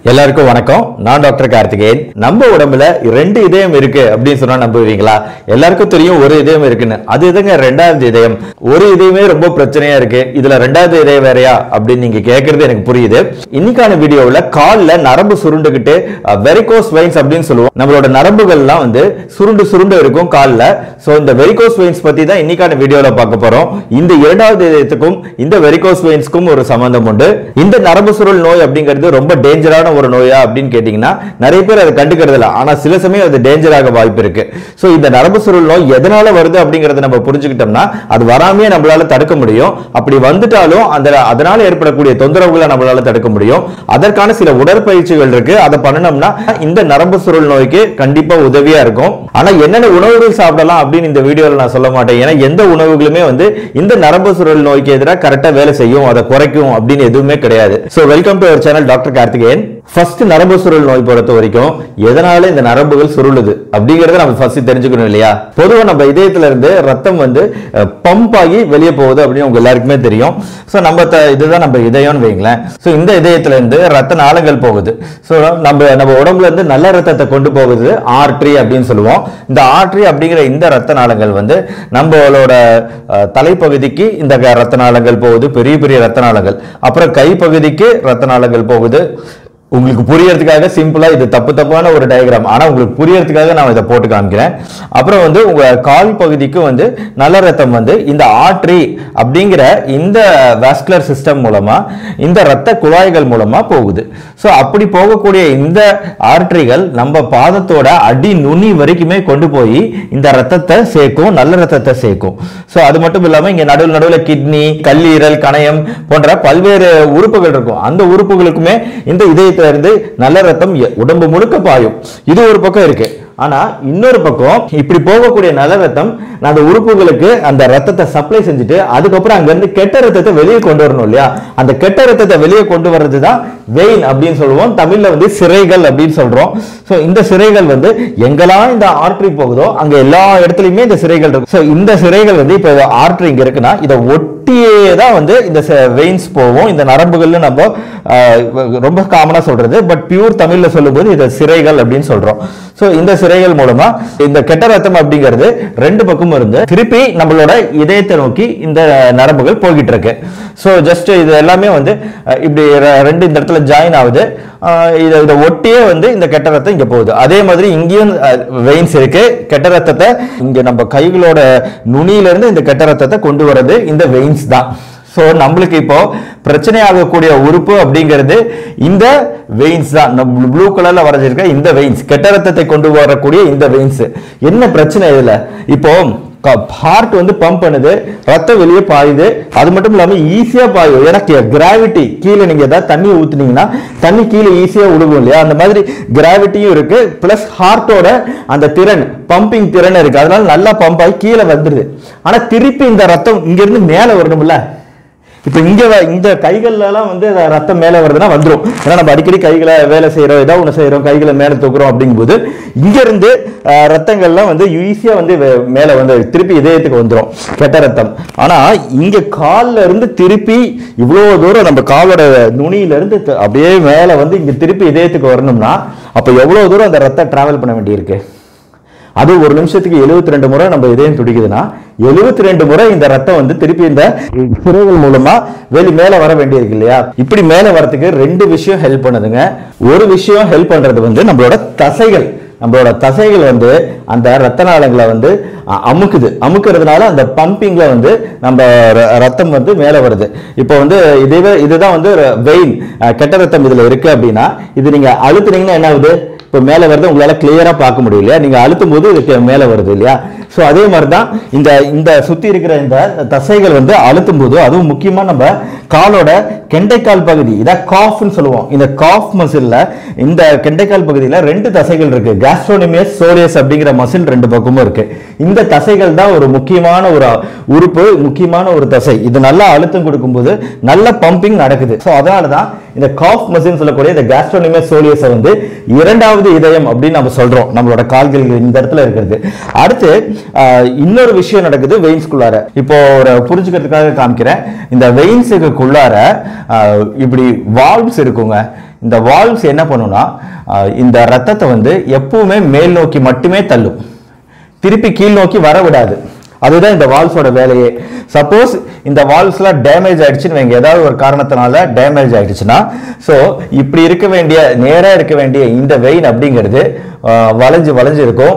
எல்லாருக்கும் வணக்கம் நான் டாக்டர் கார்த்திகேயன் நம்ம உடம்புல ரெண்டு இதயம் இருக்கு அப்படின்னு சொன்னா நம்புவீங்களா எல்லாருக்கும் தெரியும் ஒரு இதயம் இருக்குன்னு அது எதுங்க ரெண்டாவது இதயம் ஒரு இதயமே ரொம்ப பிரச்சனையா இருக்கு இதுல ரெண்டாவது இதயம் வேறயா அப்படின்னு நீங்க கேக்குறது எனக்கு புரியுது இன்னைக்கான வீடியோவில் கால்ல நரம்பு சுருண்டுகிட்டு வெரிகோஸ் வெயின்ஸ் அப்படின்னு சொல்லுவோம் நம்மளோட நரம்புகள்லாம் வந்து சுருண்டு சுருண்டு இருக்கும் கால்ல சோ இந்த வெரிகோஸ் வெயின்ஸ் பத்தி தான் இன்னைக்கான வீடியோல பார்க்க போறோம் இந்த இரண்டாவது இதயத்துக்கும் இந்த வெரிகோஸ் வெயின்ஸ்க்கும் ஒரு சம்பந்தம் உண்டு இந்த நரம்பு சுருள் நோய் அப்படிங்கிறது ரொம்ப டேஞ்சரான ஒரு நோயா அப்படின்னு கேட்டீங்கன்னா நிறைய பேர் அதை கண்டுக்கிறது இல்ல ஆனா சில சமயம் அது டேஞ்சராக வாய்ப்பு இருக்கு சோ இந்த நரம்பு சுருள் நோய் எதனால வருது அப்படிங்கறத நம்ம புரிஞ்சுக்கிட்டோம்னா அது வராமையே நம்மளால தடுக்க முடியும் அப்படி வந்துட்டாலும் அந்த அதனால ஏற்படக்கூடிய தொந்தரவுகளை நம்மளால தடுக்க முடியும் அதற்கான சில உடற்பயிற்சிகள் இருக்கு அதை பண்ணணும்னா இந்த நரம்பு சுருள் நோய்க்கு கண்டிப்பா உதவியா இருக்கும் ஆனா என்னென்ன உணவுகள் சாப்பிடலாம் அப்படின்னு இந்த வீடியோல நான் சொல்ல மாட்டேன் ஏன்னா எந்த உணவுகளுமே வந்து இந்த நரம்பு சுருள் நோய்க்கு எதிராக கரெக்டா வேலை செய்யும் அதை குறைக்கும் அப்படின்னு எதுவுமே கிடையாது so welcome to our channel doctor Karthikeyan first நரம்பு சுருள் நோய் பொறுத்த வரைக்கும் எதனால இந்த நரம்புகள் சுருளுது அப்படிங்கறத நம்ம ஃபர்ஸ்ட் தெரிஞ்சுக்கணும் இல்லையா பொதுவா நம்ம இதயத்துல இருந்து ரத்தம் வந்து பம்ப் ஆகி வெளியே போகுது அப்படின்னு உங்க எல்லாருக்குமே தெரியும் சோ நம்ம த- இதுதான் நம்ம இதயம்னு வைங்களேன் சோ இந்த இதயத்துல இருந்து ரத்த நாளங்கள் போகுது சோ நம்ம நம்ம உடம்புல இருந்து நல்ல ரத்தத்தை கொண்டு போகுது ஆர்ட்ரி அப்படின்னு சொல்லுவோம் இந்த ஆர்ட்ரி அப்படிங்கிற இந்த ரத்த நாளங்கள் வந்து நம்மளோட அஹ், தலைப்பகுதிக்கு இந்த க- ரத்த நாளங்கள் போகுது பெரிய பெரிய ரத்த நாளங்கள் அப்புறம் கைப்பகுதிக்கு ரத்த நாளங்கள் போகுது உங்களுக்கு புரியறதுக்காக சிம்பிளா இது தப்பு தப்பான ஒரு டயக்ராம் ஆனா உங்களுக்கு புரியறதுக்காக நான் இதை போட்டு காமிக்கிறேன் அப்புறம் வந்து உங்க கால் பகுதிக்கு வந்து நல்ல ரத்தம் வந்து இந்த ஆட்ரி அப்படிங்கிற இந்த வாஸ்குலர் சிஸ்டம் மூலமா இந்த ரத்த குழாய்கள் மூலமா போகுது ஸோ அப்படி போகக்கூடிய இந்த ஆர்டரிகள் நம்ம பாதத்தோட அடி நுனி வரைக்குமே கொண்டு போய் இந்த ரத்தத்தை சேர்க்கும் நல்ல ரத்தத்தை சேர்க்கும் ஸோ அது மட்டும் இல்லாம இங்க நடுவில் நடுவில் கிட்னி கல்லீரல் கணையம் போன்ற பல்வேறு உறுப்புகள் இருக்கும் அந்த உறுப்புகளுக்குமே இந்த இதயத்துல இருந்து நல்ல ரத்தம் எ- உடம்பு முழுக்க பாயும் இது ஒரு பக்கம் இருக்கு ஆனா இன்னொரு பக்கம் இப்படி போகக்கூடிய நல்ல ரத்தம் அந்த உறுப்புகளுக்கு அந்த ரத்தத்தை சப்ளை செஞ்சுட்டு அதுக்கப்புறம் அங்க இருந்து கெட்ட ரத்தத்தை வெளியே கொண்டு வரணும் இல்லையா அந்த கெட்ட ரத்தத்தை வெளியே கொண்டு வர்றது தான் வெயின் அப்படின்னு சொல்லுவோம் தமிழ்ல வந்து சிறைகள் அப்படின்னு சொல்றோம் சோ இந்த சிறைகள் வந்து எங்கெல்லாம் இந்த ஆர்டரி போகுதோ அங்க எல்லா இடத்துலயுமே இந்த சிறைகள் இருக்கு சோ இந்த சிறைகள் வந்து இப்ப ஆர்டரி இங்க இருக்குன்னா இதை ஒட்டியே தான் வந்து இந்த வெயின்ஸ் போகும் இந்த நரம்புகள்னு நம்ம ஆஹ், ரொம்ப காமனா சொல்றது பட் பியூர் தமிழ்ல சொல்லும்போது இதை சிறைகள் அப்படின்னு சொல்றோம் சோ இந்த சிறைகள் மூலமா இந்த கெட்ட ரத்தம் அப்படிங்கிறது ரெண்டு பக்கமும் இருந்து திருப்பி நம்மளோட இதயத்தை நோக்கி இந்த நரம்புகள் போய்கிட்டு இருக்கு சோ ஜஸ்ட் இது எல்லாமே வந்து அஹ், இப்படி ர- ரெண்டு இந்த இடத்துல ஜாயின் ஆகுது அஹ், இதை இதை ஒட்டியே வந்து இந்த கெட்ட ரத்தம் இங்க போகுது அதே மாதிரி இங்கேயும் வெயின்ஸ் இருக்கு கெட்ட ரத்தத்தை இங்க நம்ம கைகளோட நுனியில இருந்து இந்த கெட்ட ரத்தத்தை கொண்டு வர்றது இந்த வெயின்ஸ் தான் ஸோ நம்மளுக்கு இப்போ பிரச்சனை ஆகக்கூடிய உறுப்பு அப்படிங்கிறது இந்த வெயின்ஸ் தான் நம்ம ப்ளூ கலர்ல வரைஞ்சிருக்க இந்த வெயின்ஸ் கெட்ட ரத்தத்தை கொண்டு வரக்கூடிய இந்த வெயின்ஸ் என்ன பிரச்சனை இதுல இப்போ ஹார்ட் வந்து பம்ப் பண்ணுது ரத்தம் வெளியே பாயுது அது மட்டும் இல்லாம ஈஸியா பாயும் ஏன்னா கிராவிட்டி கீழே நீங்க ஏதாவது தண்ணி ஊத்துனீங்கன்னா தண்ணி கீழே ஈஸியா விழுகும் இல்லையா அந்த மாதிரி கிராவிட்டியும் இருக்கு பிளஸ் ஹார்ட்டோட அந்த திறன் பம்பிங் திறன் இருக்கு அதனால நல்லா பம்ப் ஆகி கீழே வந்துடுது ஆனா திருப்பி இந்த ரத்தம் இங்க இருந்து மேல வரணும்ல இப்ப இங்க வ- இந்த கைகள்ல எல்லாம் வந்து அந்த ரத்தம் மேல வருதுன்னா வந்துரும் ஏன்னா நம்ம அடிக்கடி கைகளை வேலை செய்யறோம் ஏதாவது ஒண்ணு செய்யறோம் கைகளை மேல தூக்குறோம் அப்படிங்கும்போது இங்க இருந்து அஹ், ரத்தங்கள்லாம் வந்து ஈஸியா வந்து வே- மேல வந்து திருப்பி இதயத்துக்கு வந்துரும் கெட்ட ரத்தம் ஆனா இங்க கால்ல இருந்து திருப்பி இவ்வளவு தூரம் நம்ம காலோட நுனியில இருந்து த- அப்படியே மேல வந்து இங்க திருப்பி இதயத்துக்கு வரணும்னா அப்ப எவ்வளவு தூரம் அந்த ரத்தம் டிராவல் பண்ண வேண்டியிருக்கு அது ஒரு நிமிஷத்துக்கு 72 ரெண்டு முறை நம்ம இதயம் துடிக்குதுன்னா 72 ரெண்டு முறை இந்த ரத்தம் வந்து திருப்பி இந்த சிறைகள் மூலமா வெளி மேல வர வேண்டியிருக்கு இல்லையா இப்படி மேல வரதுக்கு ரெண்டு விஷயம் ஹெல்ப் பண்ணுதுங்க ஒரு விஷயம் ஹெல்ப் பண்றது வந்து நம்மளோட தசைகள் நம்மளோட தசைகள் வந்து அந்த ரத்த நாளங்களை வந்து அ- அமுக்குது அமுக்குறதுனால அந்த பம்பிங்ல வந்து நம்ம ர- ரத்தம் வந்து மேல வருது இப்போ வந்து இதுவே இதுதான் வந்து வெயின் கெட்ட ரத்தம் இதுல இருக்கு அப்படின்னா இது நீங்க அழுத்துனீங்கன்னா என்ன ஆகுது இப்போ மேலே வருது உங்களால கிளியரா பார்க்க முடியும் இல்லையா நீங்க அழுத்தும் போது இதுக்கு மேலே வருது இல்லையா ஸோ அதே மாதிரி தான் இந்த இந்த சுத்தி இருக்கிற இந்த தசைகள் வந்து அழுத்தும் போது அதுவும் முக்கியமா நம்ம காலோட கெண்டைக்கால் பகுதி இதான் காஃப்னு சொல்லுவோம் இந்த காஃப் மசில்ல இந்த கெண்டைக்கால் பகுதியில ரெண்டு தசைகள் இருக்கு கேஸ்ட்ரோனிமியஸ் சோரியஸ் அப்படிங்கிற மசில் ரெண்டு பக்கமும் இருக்கு இந்த தசைகள் தான் ஒரு முக்கியமான ஒரு உறுப்பு முக்கியமான ஒரு தசை இது நல்லா அழுத்தம் கொடுக்கும்போது நல்ல பம்பிங் நடக்குது ஸோ அதனால தான் இந்த காஃப் மசில் சொல்லக்கூடிய இந்த கேஸ்ட்ரோனிமியஸ் சோரியஸை வந்து இரண்டாவது இதயம் அப்படின்னு நம்ம சொல்றோம் நம்மளோட கால்கள் இந்த இடத்துல இருக்கிறது அடுத்து ஆஹ், இன்னொரு விஷயம் நடக்குது வெயின்ஸ்குள்ளார இப்போ ஒரு புரிஞ்சுக்கிறதுக்காக காமிக்கிறேன் இந்த வெயின்ஸுக்குள்ளார ஆஹ், இப்படி வால்வ்ஸ் இருக்குங்க இந்த வால்வ்ஸ் என்ன பண்ணும்னா அஹ், இந்த ரத்தத்தை வந்து எப்பவுமே மேல் நோக்கி மட்டுமே தள்ளும் திருப்பி கீழ் நோக்கி வர விடாது அதுதான் இந்த வால்ஸோட வேலையே சப்போஸ் இந்த வால்ஸ்லாம் டேமேஜ் ஆயிடுச்சுன்னு வைங்க ஏதாவது ஒரு காரணத்தினால டேமேஜ் ஆயிடுச்சுன்னா ஸோ இப்படி இருக்க வேண்டிய நேராக இருக்க வேண்டிய இந்த வெயின் அப்படிங்கிறது ஆஹ், வளைஞ்சு வளைஞ்சு இருக்கும்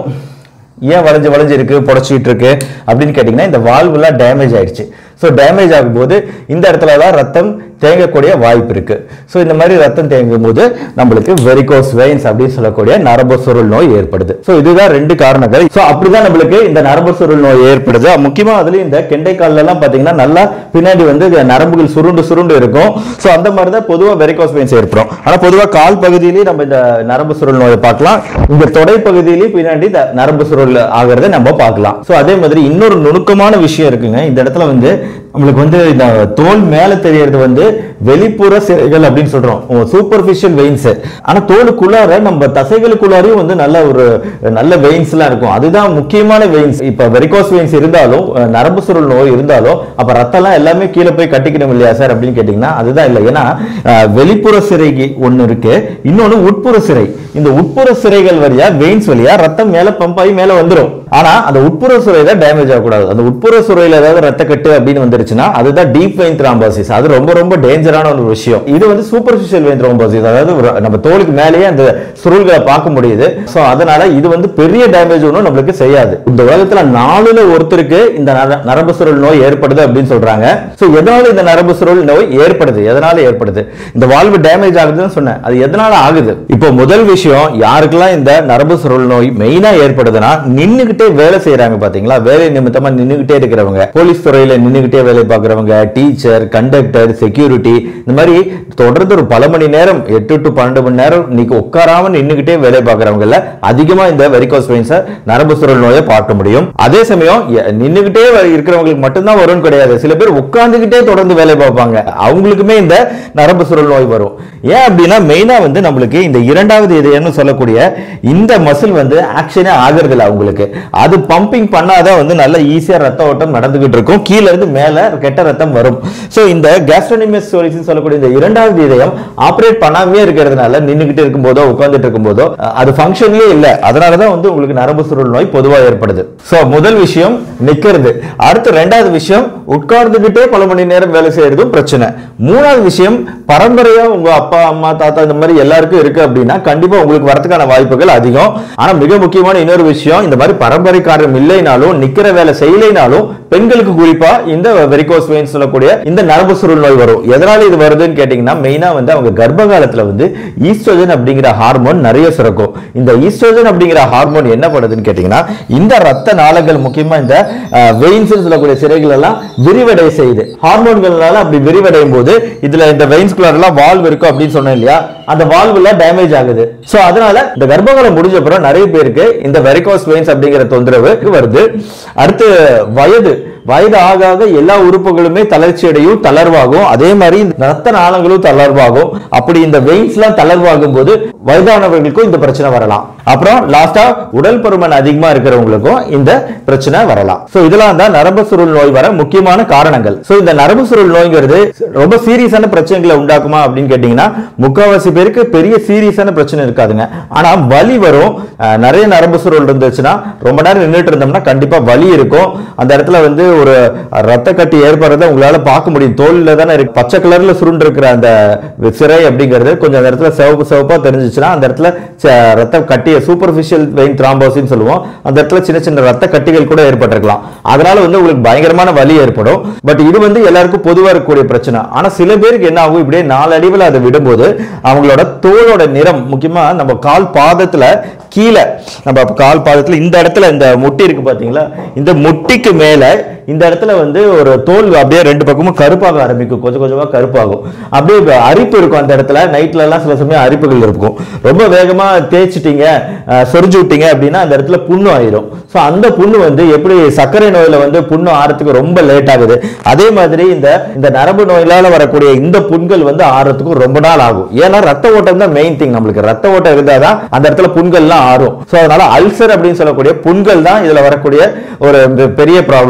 ஏன் வளைஞ்சு வளைஞ்சு இருக்கு புடச்சிட்டு இருக்கு அப்படின்னு கேட்டிங்கன்னா இந்த வால்வுலாம் டேமேஜ் ஆயிடுச்சு ஸோ டேமேஜ் ஆகும்போது இந்த இடத்துல தான் ரத்தம் தேங்கக்கூடிய வாய்ப்பு இருக்கு ஸோ இந்த மாதிரி ரத்தம் தேங்கும் போது நம்மளுக்கு வெரிகோஸ் வெயின்ஸ் அப்படின்னு சொல்லக்கூடிய நரம்பு சுருள் நோய் ஏற்படுது ஸோ இதுதான் ரெண்டு காரணங்கள் ஸோ அப்படிதான் நம்மளுக்கு இந்த நரம்பு சுருள் நோய் ஏற்படுது முக்கியமா அதுலயும் இந்த கெண்டைக்கால்ல எல்லாம் பாத்தீங்கன்னா நல்லா பின்னாடி வந்து இந்த நரம்புகள் சுருண்டு சுருண்டு இருக்கும் ஸோ அந்த மாதிரி தான் பொதுவாக வெரிகோஸ் வெயின்ஸ் ஏற்படும் ஆனா பொதுவாக கால் பகுதியிலேயே நம்ம இந்த நரம்பு சுருள் நோயை பார்க்கலாம் இந்த தொடை பகுதியிலேயே பின்னாடி இந்த நரம்பு சுருள் ஆகிறத நம்ம பார்க்கலாம் ஸோ அதே மாதிரி இன்னொரு நுணுக்கமான விஷயம் இருக்குங்க இந்த இடத்துல வந்து நம்மளுக்கு வந்து இந்த தோல் மேல தெரியறது வந்து வெளிப்புற சிறைகள் அப்படின்னு சொல்றோம் சூப்பர்ஃபிஷியல் வெயின்ஸ் ஆனா தோலுக்குள்ளார நம்ம தசைகளுக்குள்ளாரையும் வந்து நல்ல ஒரு நல்ல வெயின்ஸ் எல்லாம் இருக்கும் அதுதான் முக்கியமான வெயின்ஸ் இப்ப வெரிகோஸ் வெயின்ஸ் இருந்தாலும் அஹ், நரம்பு சுருள் நோய் இருந்தாலும் அப்ப ரத்தம் எல்லாம் எல்லாமே கீழே போய் கட்டிக்கணும் இல்லையா சார் அப்படின்னு கேட்டீங்கன்னா அதுதான் இல்லை ஏன்னா அஹ், வெளிப்புற சிறை ஒண்ணு இருக்கு இன்னொன்னு உட்புற சிறை இந்த உட்புற சிறைகள் வழியா வெயின்ஸ் வழியா ரத்தம் மேல பம்ப் ஆகி மேல வந்துரும் ஆனா அந்த உட்புற சுரை தான் டேமேஜ் ஆகக்கூடாது அந்த உட்புற சுரையில ஏதாவது ரத்த கட்டு அப்படின்னு வந்துருச்சுன்னா அதுதான் டீப் வெயின் த்ராம்போசிஸ் அது ரொம்ப ரொம்ப டேஞ்சரான ஒரு விஷயம் இது வந்து சூப்பர்ஃபிஷியல் வெயின் த்ராம்போசிஸ் அதாவது ஒரு- நம்ம தோலுக்கு மேலேயே அந்த சுருள்களை பார்க்க முடியுது சோ அதனால இது வந்து பெரிய டேமேஜ் ஒன்றும் நம்மளுக்கு செய்யாது இந்த உலகத்துல நாலுல ஒருத்தருக்கு இந்த நர- நரம்பு சுருள் நோய் ஏற்படுது அப்படின்னு சொல்றாங்க சோ எதனால இந்த நரம்பு சுருள் நோய் ஏற்படுது எதனால ஏற்படுது இந்த வால்வு டேமேஜ் ஆகுதுன்னு சொன்னேன் அது எதனால ஆகுது இப்போ முதல் விஷயம் யாருக்கெல்லாம் இந்த நரம்பு சுருள் நோய் மெயினா ஏற்படுதுன்னா நின்னுகிட்டே வேலை செய்யறாங்க பாத்தீங்களா வேலை நிமித்தமா நின்னுகிட்டே இருக்கிறவங்க போலீஸ் துறையில நின்னுகிட்டே வேலை பார்க்கறவங்க டீச்சர் கண்டக்டர் செக்யூரிட்டி இந்த மாதிரி தொடர்ந்து ஒரு பல மணி நேரம் எட்டு டு பன்னெண்டு மணி நேரம் இன்னைக்கு உட்காராம நின்னுகிட்டே வேலை பார்க்கறவங்கல அதிகமா இந்த வெரிகோஸ் வெயின்ஸை நரம்பு சுருள் நோயை பார்க்க முடியும் அதே சமயம் எ- நின்னுகிட்டே வ- இருக்கிறவங்களுக்கு மட்டும்தான் வரும்னு கிடையாது சில பேர் உட்கார்ந்துகிட்டே தொடர்ந்து வேலை பார்ப்பாங்க அவங்களுக்குமே இந்த நரம்பு சுருள் நோய் வரும் ஏன் அப்படின்னா மெயினா வந்து நம்மளுக்கு இந்த இரண்டாவது இதயம்னு சொல்லக்கூடிய இந்த மசில் வந்து ஆக்ஷனே ஆகிறது இல்ல அவங்களுக்கு அது பம்பிங் பண்ணாதான் வந்து நல்ல ஈஸியா ரத்த ஓட்டம் நடந்துகிட்டு இருக்கும் கீழ இருந்து மேல கெட்ட ரத்தம் வரும் சோ இந்த கேஸ்ட்ரோனிமஸ் சொல்லக்கூடிய இந்த இரண்டாவது இதயம் ஆபரேட் பண்ணாமே இருக்கிறதுனால நின்னுகிட்டு இருக்கும்போதோ உட்கார்ந்துட்டு இருக்கும்போதோ அஹ், அது ஃபங்க்ஷன்லயே இல்ல அதனாலதான் வந்து உங்களுக்கு நரம்பு சுருள் நோய் பொதுவா ஏற்படுது சோ முதல் விஷயம் நிக்கிறது அடுத்து ரெண்டாவது விஷயம் உட்கார்ந்துகிட்டே பல மணி நேரம் வேலை செய்யறதும் பிரச்சனை மூணாவது விஷயம் பரம்பரையா உங்க அப்பா அம்மா தாத்தா இந்த மாதிரி எல்லாருக்கும் இருக்கு அப்படின்னா கண்டிப்பா உங்களுக்கு வரதுக்கான வாய்ப்புகள் அதிகம் ஆனா மிக முக்கியமான இன்னொரு விஷயம் இந்த மாதிரி பரம்பரை காரணம் இல்லைனாலும் நிக்கிற வேலை செய்யலைனாலும் பெண்களுக்கு குறிப்பா இந்த வெரிகோஸ் வெயின் சொல்லக்கூடிய இந்த நரம்பு சுருள் நோய் வரும் எதனால இது வருதுன்னு கேட்டீங்கன்னா மெயினா வந்து அவங்க கர்ப்ப காலத்துல வந்து ஈஸ்ட்ரோஜன் அப்படிங்கிற ஹார்மோன் நிறைய சுரக்கும் இந்த ஈஸ்ட்ரோஜன் அப்படிங்கிற ஹார்மோன் என்ன பண்ணுதுன்னு கேட்டீங்கன்னா இந்த ரத்த நாளங்கள் முக்கியமா இந்த வெயின்ஸ் சொல்லக்கூடிய சிறைகள் எல்லாம் விரிவடை செய்யுது ஹார்மோன்கள்னால அப்படி விரிவடையும் போது இதுல இந்த வெயின்ஸ்குள்ளார எல்லாம் வால்வ் இருக்கும் அப்படின்னு சொன்னேன் இல்லையா அந்த வால்வ் எல்லாம் டேமேஜ் ஆகுது சோ அதனால இந்த கர்ப்பகாலம் முடிஞ்ச அப்புறம் நிறைய பேருக்கு இந்த வெரிகோஸ் வெயின்ஸ் அப்படிங்கிற தொந்தரவு வருது அடுத்து வயது வயது ஆக ஆக எல்லா உறுப்புகளுமே தளர்ச்சி அடையும் தளர்வாகும் அதே மாதிரி இந்த ரத்த நாளங்களும் தளர்வாகும் அப்படி இந்த வெயின்ஸ் எல்லாம் தளர்வாகும் போது வயதானவர்களுக்கும் இந்த பிரச்சனை வரலாம் அப்புறம் லாஸ்டா உடல் பருமன் அதிகமா இருக்கிறவங்களுக்கும் இந்த பிரச்சனை வரலாம் சோ இதெல்லாம் தான் நரம்பு சுருள் நோய் வர முக்கியமான காரணங்கள் சோ இந்த நரம்பு சுருள் நோய்ங்கிறது ரொம்ப சீரியஸான பிரச்சனைகளை உண்டாக்குமா அப்படின்னு கேட்டீங்கன்னா முக்காவாசி பேருக்கு பெரிய சீரியஸான பிரச்சனை இருக்காதுங்க ஆனா வலி வரும் அஹ், நிறைய நரம்பு சுருள் இருந்துச்சுன்னா ரொம்ப நேரம் நின்றுட்டு இருந்தோம்னா கண்டிப்பா வலி இருக்கும் அந்த இடத்துல வந்து ஒரு ரத்த கட்டி ஏற்படுறத உங்களால பார்க்க முடியும் தோல்ல தானே இருக்கு பச்சை கலர்ல சுருண்டு இருக்கிற அந்த சிறை அப்படிங்கிறது கொஞ்சம் அந்த இடத்துல சிவப்பு சிவப்பா தெரிஞ்சுச்சுன்னா அந்த இடத்துல ச- ரத்த கட்டிய சூப்பர்ஃபிஷியல் வெயின் த்ராம்போசின்னு சொல்லுவோம் அந்த இடத்துல சின்ன சின்ன ரத்த கட்டிகள் கூட ஏற்பட்டிருக்கலாம் அதனால வந்து உங்களுக்கு பயங்கரமான வலி ஏற்படும் பட் இது வந்து எல்லாருக்கும் பொதுவா இருக்கக்கூடிய பிரச்சனை ஆனா சில பேருக்கு என்ன ஆகும் இப்படியே நாலு அடிவில் அதை விடும்போது அவங்களோட தோலோட நிறம் முக்கியமா நம்ம கால் பாதத்துல கீழே நம்ம கால் பாதத்துல இந்த இடத்துல இந்த முட்டி இருக்கு பாத்தீங்களா இந்த முட்டிக்கு மேல இந்த இடத்துல வந்து ஒரு தோல் அப்படியே ரெண்டு பக்கமும் கருப்பாக ஆரம்பிக்கும் கொஞ்சம் கொஞ்சமா கருப்பாகும் அப்படியே இப்ப அரிப்பு இருக்கும் அந்த இடத்துல நைட்ல எல்லாம் சில சமயம் அரிப்புகள் இருக்கும் ரொம்ப வேகமா தேய்ச்சிட்டீங்க அஹ், சொரிஞ்சு விட்டீங்க அப்படின்னா அந்த இடத்துல புண்ணு ஆயிரும் ஸோ அந்த புண்ணு வந்து எப்படி சர்க்கரை நோயில வந்து புண்ணு ஆறதுக்கு ரொம்ப லேட் ஆகுது அதே மாதிரி இந்த இந்த நரம்பு நோயிலால வரக்கூடிய இந்த புண்கள் வந்து ஆறதுக்கும் ரொம்ப நாள் ஆகும் ஏன்னா ரத்த ஓட்டம் தான் மெயின் திங் நம்மளுக்கு ரத்த ஓட்டம் இருந்தாதான் அந்த இடத்துல புண்கள்லாம் ஆறும் ஸோ அதனால அல்சர் அப்படின்னு சொல்லக்கூடிய புண்கள் தான் இதுல வரக்கூடிய ஒரு பெ- பெரிய ப்ராப்ளம்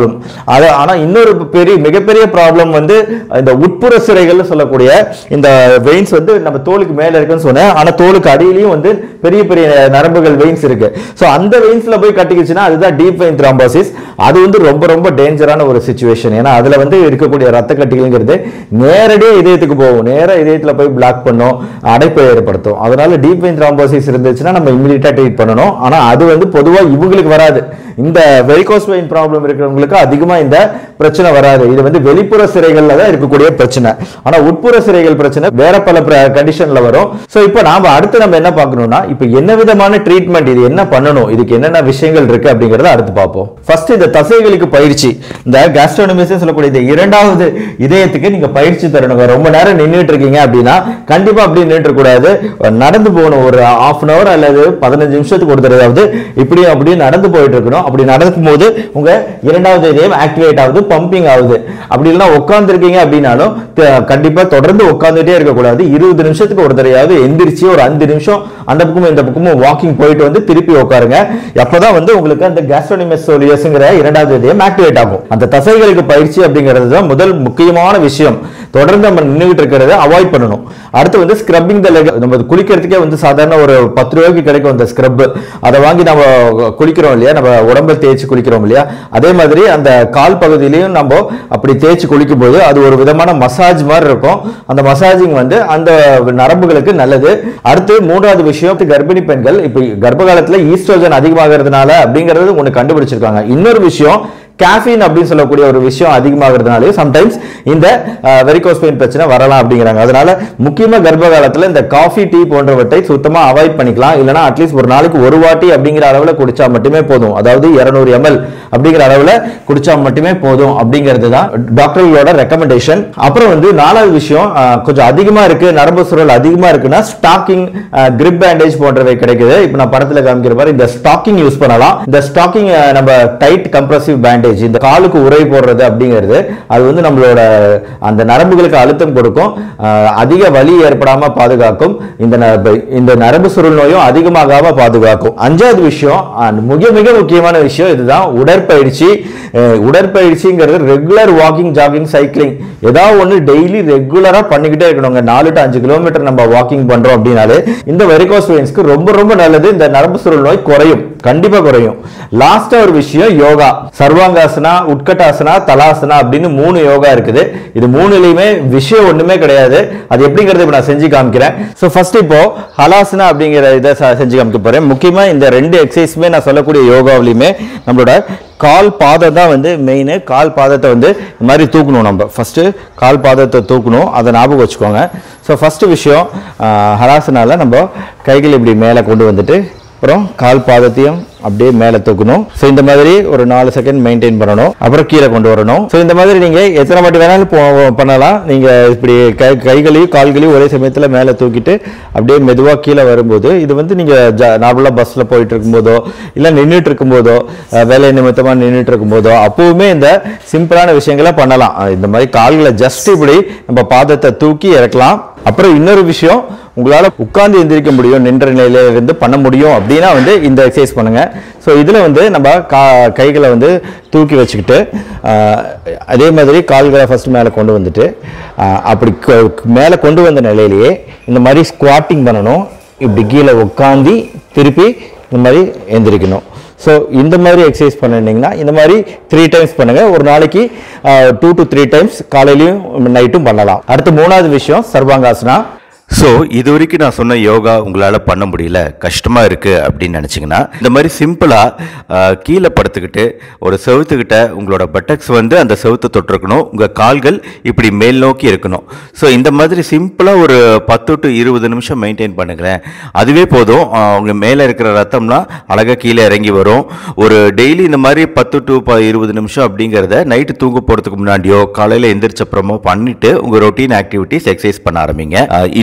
அது ஆனா இன்னொரு பெரிய மிகப்பெரிய ப்ராப்ளம் வந்து இந்த உட்புற சிறைகள்னு சொல்லக்கூடிய இந்த வெயின்ஸ் வந்து நம்ம தோலுக்கு மேல இருக்குன்னு சொன்னேன் ஆனா தோலுக்கு அடியிலையும் வந்து பெரிய பெரிய நரம்புகள் வெயின்ஸ் இருக்கு ஸோ அந்த வெயின்ஸ்ல போய் கட்டிக்கிச்சுன்னா அதுதான் டீப் வெயின் த்ராம்போசிஸ் அது வந்து ரொம்ப ரொம்ப டேஞ்சரான ஒரு சுச்சுவேஷன் ஏன்னா அதுல வந்து இருக்கக்கூடிய ரத்த கட்டிகள்ங்கிறது நேரடியாக இதயத்துக்கு போகும் நேரா இதயத்துல போய் பிளாக் பண்ணும் அடைப்பை ஏற்படுத்தும் அதனால டீப் வெயின் த்ராம்போசிஸ் இருந்துச்சுன்னா நம்ம இம்மிடியட்டா ட்ரீட் பண்ணணும் ஆனா அது வந்து பொதுவா இவங்களுக்கு வராது இந்த வெரிகோஸ் வெயின் ப்ராப்ளம் இருக்கிறவங்களுக்கு அதிகமா இந்த பிரச்சனை வராது இது வந்து வெளிப்புற சிறைகள்ல தான் இருக்கக்கூடிய பிரச்சனை ஆனா உட்புற சிறைகள் பிரச்சனை வேற பல கண்டிஷன்ல வரும் சோ இப்போ நாம அடுத்து நம்ம என்ன பார்க்கணும்னா இப்போ என்ன விதமான ட்ரீட்மெண்ட் இது என்ன பண்ணணும் இதுக்கு என்னென்ன விஷயங்கள் இருக்கு அப்படிங்கறத அடுத்து பார்ப்போம் ஃபர்ஸ்ட் இந்த தசைகளுக்கு பயிற்சி இந்த கேஸ்ட்ரோனமிஸ் சொல்லக்கூடிய இந்த இரண்டாவது இதயத்துக்கு நீங்க பயிற்சி தரணுங்க ரொம்ப நேரம் நின்றுட்டு இருக்கீங்க அப்படின்னா கண்டிப்பா அப்படி நின்றுட்டு கூடாது நடந்து போகணும் ஒரு ஹாஃப் அன் அவர் அல்லது பதினஞ்சு நிமிஷத்துக்கு ஒரு தடவையாவது இப்படி அப்படி நடந்து போயிட்டு இருக்கணும் அப்படி நடக்கும் போது உங்க இரண்டாவது இதயம் ஆக்டிவேட் ஆகுது பம்பிங் ஆகுது அப்படி இல்லைன்னா உட்காந்துருக்கீங்க அப்படின்னாலும் த- கண்டிப்பா தொடர்ந்து உட்காந்துட்டே இருக்கக்கூடாது இருபது நிமிஷத்துக்கு ஒரு தடவையாவது எந்திரிச்சு ஒரு அஞ்சு நிமிஷம் அந்த பக்கமும் இந்த பக்கமும் வாக்கிங் போயிட்டு வந்து திருப்பி உட்காருங்க அப்பதான் வந்து உங்களுக்கு அந்த கேஸ்ட்ரோனிமஸ் சோலியஸ்ங்கிற இரண்டாவது இதயம் ஆக்டிவேட் ஆகும் அந்த தசைகளுக்கு பயிற்சி அப்படிங்கிறது தான் முதல் முக்கியமான விஷயம் தொடர்ந்து நம்ம நின்றுகிட்டு இருக்கிறத அவாய்ட் பண்ணணும் அடுத்து வந்து ஸ்க்ரப்பிங் த லெக் நம்ம குளிக்கிறதுக்கே வந்து சாதாரண ஒரு பத்து ரூபாய்க்கு கிடைக்கும் அந்த ஸ்க்ரப் அதை வாங்கி நம்ம குளிக்கிறோம் இல்லையா நம்ம உடம்ப தேய்ச்சி குளிக்கிறோம் இல்லையா அதே மாதிரி அந்த கால் பகுதியிலையும் நம்ம அப்படி தேய்ச்சி குளிக்கும் போது அது ஒரு விதமான மசாஜ் மாதிரி இருக்கும் அந்த மசாஜிங் வந்து அந்த நரம்புகளுக்கு நல்லது அடுத்து மூன்றாவது விஷயம் கர்ப்பிணி பெண்கள் இப்போ கர்ப்ப காலத்துல ஈஸ்ட்ரோஜன் அதிகமாகிறதுனால அப்படிங்கிறது ஒன்று கண்டுபிடிச்சிருக்காங்க இன்னொரு விஷயம் கேஃபீன் அப்படின்னு சொல்லக்கூடிய ஒரு விஷயம் அதிகமாகிறதுனாலே சம்டைம்ஸ் இந்த வெரிகோஸ் பெயின் பிரச்சனை வரலாம் அப்படிங்கிறாங்க அதனால முக்கியமா கர்ப்ப காலத்துல இந்த காஃபி டீ போன்றவற்றை சுத்தமா அவாய்ட் பண்ணிக்கலாம் இல்லைன்னா அட்லீஸ்ட் ஒரு நாளைக்கு ஒரு வாட்டி அப்படிங்கிற அளவுல குடிச்சா மட்டுமே போதும் அதாவது 200 எம்எல் அப்படிங்கிற அளவுல குடிச்சா மட்டுமே போதும் அப்படிங்கிறது தான் டாக்டர்களோட ரெக்கமெண்டேஷன் அப்புறம் வந்து நாலாவது விஷயம் அஹ், கொஞ்சம் அதிகமா இருக்கு நரம்பு சுரல் அதிகமா இருக்குன்னா ஸ்டாக்கிங் கிரிப் பேண்டேஜ் போன்றவை கிடைக்குது இப்போ நான் படத்துல காமிக்கிற மாதிரி இந்த ஸ்டாக்கிங் யூஸ் பண்ணலாம் இந்த ஸ்டாக்கிங் நம்ம டைட் கம்ப்ரசிவ் பேண்டேஜ் இந்த காலுக்கு உரை போடுறது அப்படிங்கிறது அது வந்து நம்மளோட அந்த நரம்புகளுக்கு அழுத்தம் கொடுக்கும் அஹ், அதிக வலி ஏற்படாம பாதுகாக்கும் இந்த ந- இந்த நரம்பு சுருள் நோயும் அதிகமாகாம பாதுகாக்கும் அஞ்சாவது விஷயம் அஹ், மிக மிக முக்கியமான விஷயம் இதுதான் உடற்பயிற்சி அஹ், உடற்பயிற்சிங்கிறது ரெகுலர் வாக்கிங் ஜாகிங் சைக்கிளிங் ஏதாவது ஒன்று டெய்லி ரெகுலரா பண்ணிக்கிட்டே இருக்கணுங்க நாலு டு அஞ்சு கிலோமீட்டர் நம்ம வாக்கிங் பண்றோம் அப்படின்னாலே இந்த வெரிகோஸ் வெயின்ஸ்க்கு ரொம்ப ரொம்ப நல்லது இந்த நரம்பு சுருள் நோய் குறையும் கண்டிப்பா குறையும் லாஸ்டா ஒரு விஷயம் யோகா சர்வாங்காசனா உட்கட்டாசனா தலாசனா அப்படின்னு மூணு யோகா இருக்குது இது மூணுலயுமே விஷயம் ஒண்ணுமே கிடையாது அது எப்படிங்கிறது இப்ப நான் செஞ்சு காமிக்கிறேன் ஸோ ஃபர்ஸ்ட் இப்போ ஹலாசனா அப்படிங்கிற இதை ச- செஞ்சு காமிக்க போறேன் முக்கியமா இந்த ரெண்டு எக்ஸசைஸுமே நான் சொல்லக்கூடிய யோகாவிலையுமே நம்மளோட கால் பாதம் தான் வந்து மெயின் கால் பாதத்தை வந்து இந்த மாதிரி தூக்கணும் நம்ம ஃபர்ஸ்ட் கால் பாதத்தை தூக்கணும் அதை ஞாபகம் வச்சுக்கோங்க ஸோ ஃபர்ஸ்ட் விஷயம் ஹலாசனால நம்ம கைகள் இப்படி மேலே கொண்டு வந்துட்டு அப்புறம் கால் பாதத்தையும் அப்படியே மேலே தூக்கணும் ஸோ இந்த மாதிரி ஒரு நாலு செகண்ட் மெயின்டைன் பண்ணணும் அப்புறம் கீழே கொண்டு வரணும் ஸோ இந்த மாதிரி நீங்கள் எத்தனை வாட்டி வேணாலும் போ- பண்ணலாம் நீங்கள் இப்படி கை கைகளையும் கால்களையும் ஒரே சமயத்தில் மேலே தூக்கிட்டு அப்படியே மெதுவாக கீழே வரும்போது இது வந்து நீங்கள் நார்மலாக பஸ்ஸில் போயிட்டு இருக்கும்போதோ இல்லை நின்றுட்டு இருக்கும்போதோ அஹ், வேலை நிமித்தமாக நின்றுட்டு இருக்கும்போதோ அப்போவுமே இந்த சிம்பிளான விஷயங்களை பண்ணலாம் அஹ், இந்த மாதிரி கால்களை ஜஸ்ட் இப்படி நம்ம பாதத்தை தூக்கி இறக்கலாம் அப்புறம் இன்னொரு விஷயம் உங்களால உட்கார்ந்து எந்திரிக்க முடியும் நின்ற நிலையில இருந்து பண்ண முடியும் அப்படின்னா வந்து இந்த எக்ஸசைஸ் பண்ணுங்க ஸோ இதுல வந்து நம்ம கா கைகளை வந்து தூக்கி வச்சுக்கிட்டு ஆஹ், அதே மாதிரி கால்களை ஃபர்ஸ்ட் மேலே கொண்டு வந்துட்டு ஆஹ், அப்படி கொ- மேலே கொண்டு வந்த நிலையிலேயே இந்த மாதிரி ஸ்குவாட்டிங் பண்ணணும் இப்படி கீழே உட்காந்து திருப்பி இந்த மாதிரி எந்திரிக்கணும் ஸோ இந்த மாதிரி எக்ஸசைஸ் பண்ணிட்டீங்கன்னா இந்த மாதிரி த்ரீ டைம்ஸ் பண்ணுங்க ஒரு நாளைக்கு டூ டு த்ரீ டைம்ஸ் காலையிலையும் நைட்டும் பண்ணலாம் அடுத்து மூணாவது விஷயம் சர்வாங்காசனா ஸோ இது வரைக்கும் நான் சொன்ன யோகா உங்களால் பண்ண முடியல கஷ்டமாக இருக்குது அப்படின்னு நினச்சிங்கன்னா இந்த மாதிரி சிம்பிளாக கீழே படுத்துக்கிட்டு ஒரு செவுத்துக்கிட்ட உங்களோட பட்டக்ஸ் வந்து அந்த செவுத்தை தொட்டிருக்கணும் உங்கள் கால்கள் இப்படி மேல் நோக்கி இருக்கணும் ஸோ இந்த மாதிரி சிம்பிளாக ஒரு பத்து டு இருபது நிமிஷம் மெயின்டைன் பண்ணுங்களேன் அதுவே போதும் ஆஹ் உங்க மேலே இருக்கிற ரத்தம்லாம் அழகாக கீழே இறங்கி வரும் ஒரு டெய்லி இந்த மாதிரி பத்து டு ப இருபது நிமிஷம் அப்படிங்கிறத நைட்டு தூங்க போகிறதுக்கு முன்னாடியோ காலையில் எந்திரிச்ச அப்புறமோ பண்ணிட்டு உங்கள் ரொட்டீன் ஆக்டிவிட்டிஸ் எக்ஸசைஸ் பண்ண ஆரம்பிங்க ஆஹ் இன்னொரு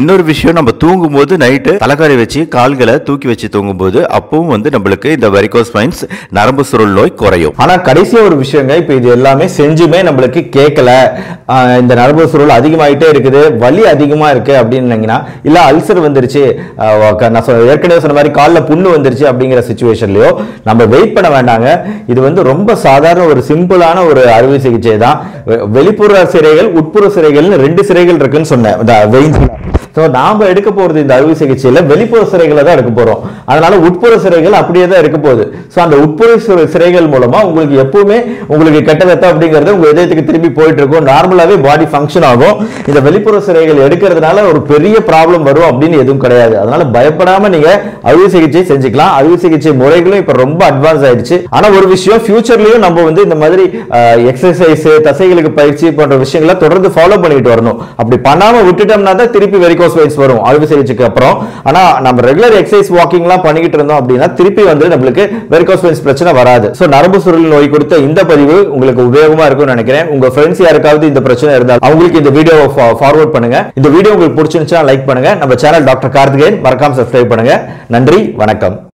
இன்னொரு விஷயம் நம்ம தூங்கும்போது நைட்டு தலைக்காரி வச்சு கால்களை தூக்கி வச்சு தூங்கும்போது அப்பவும் வந்து நம்மளுக்கு இந்த வெரிகோஸ் பைன்ஸ் நரம்பு சுருள் நோய் குறையும் ஆனா கடைசியா ஒரு விஷயங்க இப்ப இது எல்லாமே செஞ்சுமே நம்மளுக்கு கேட்கல ஆஹ் இந்த நரம்பு சுருள் அதிகமாயிட்டே இருக்குது வலி அதிகமா இருக்கு அப்படின்னீங்கன்னா இல்ல அல்சர் வந்துருச்சு ஆஹ் க- நான் சொன்ன- ஏற்கனவே சொன்ன மாதிரி கால்ல புண்ணு வந்துருச்சு அப்படிங்கிற சுச்சுவேஷன்லயோ நம்ம வெயிட் பண்ண வேண்டாங்க இது வந்து ரொம்ப சாதாரண ஒரு சிம்பிளான ஒரு அறுவை சிகிச்சை தான் வெ- வெளிப்புற சிறைகள் உட்புற சிறைகள்னு ரெண்டு சிறைகள் இருக்குன்னு சொன்னேன் இந்த veins ல. ஸோ நாம எடுக்க போறது இந்த அறுவை சிகிச்சையில வெளிப்புற சிறைகளை தான் எடுக்க போறோம் அதனால உட்புற சிறைகள் அப்படியே தான் இருக்க போகுது ஸோ அந்த உட்புற சிறை- சிறைகள் மூலமா உங்களுக்கு எப்பவுமே உங்களுக்கு கெட்ட ரத்தம் அப்படிங்கிறது உங்க இதயத்துக்கு திரும்பி போயிட்டு இருக்கும் நார்மலாவே பாடி ஃபங்க்ஷன் ஆகும் இந்த வெளிப்புற சிறைகள் எடுக்கிறதுனால ஒரு பெரிய ப்ராப்ளம் வரும் அப்படின்னு எதுவும் கிடையாது அதனால பயப்படாம நீங்க அறுவை சிகிச்சை செஞ்சுக்கலாம் அறுவை சிகிச்சை முறைகளும் இப்ப ரொம்ப அட்வான்ஸ் ஆயிடுச்சு ஆனா ஒரு விஷயம் ஃபியூச்சர்லயும் நம்ம வந்து இந்த மாதிரி எக்ஸசைஸ் தசைகளுக்கு பயிற்சி போன்ற விஷயங்களை தொடர்ந்து ஃபாலோ பண்ணிட்டு வரணும் அப்படி பண்ணாம விட்டுட்டோம்னா தான் திருப்பி வெரிகோஸ் வெயின்ஸ் வரும் அறுவை சிகிச்சைக்கு அப்புறம் ஆனா நம்ம ரெகுலர் எக்ஸசைஸ் வாக்கிங்லாம் பண்ணிக்கிட்டு இருந்தோம் அப்படின்னா திருப்பி வந்து நம்மளுக்கு வெரிகோஸ் வெயின்ஸ் பிரச்சனை வராது சோ நரம்பு சுருள் நோய் கொடுத்த இந்த பதிவு உங்களுக்கு உபயோகமா இருக்கும்னு நினைக்கிறேன் உங்க ஃப்ரெண்ட்ஸ் யாருக்காவது இந்த பிரச்சனை இருந்தால் அவங்களுக்கு இந்த வீடியோவை ஃபார்வர்ட் பண்ணுங்க இந்த வீடியோ உங்களுக்கு பிடிச்சிருந்துச்சுன்னா லைக் பண்ணுங்க நம்ம சேனல் டாக்டர் கார்த்திகேயன் மறக்காம சப்ஸ்கிரைப் பண்ணுங்க நன்றி வணக்கம்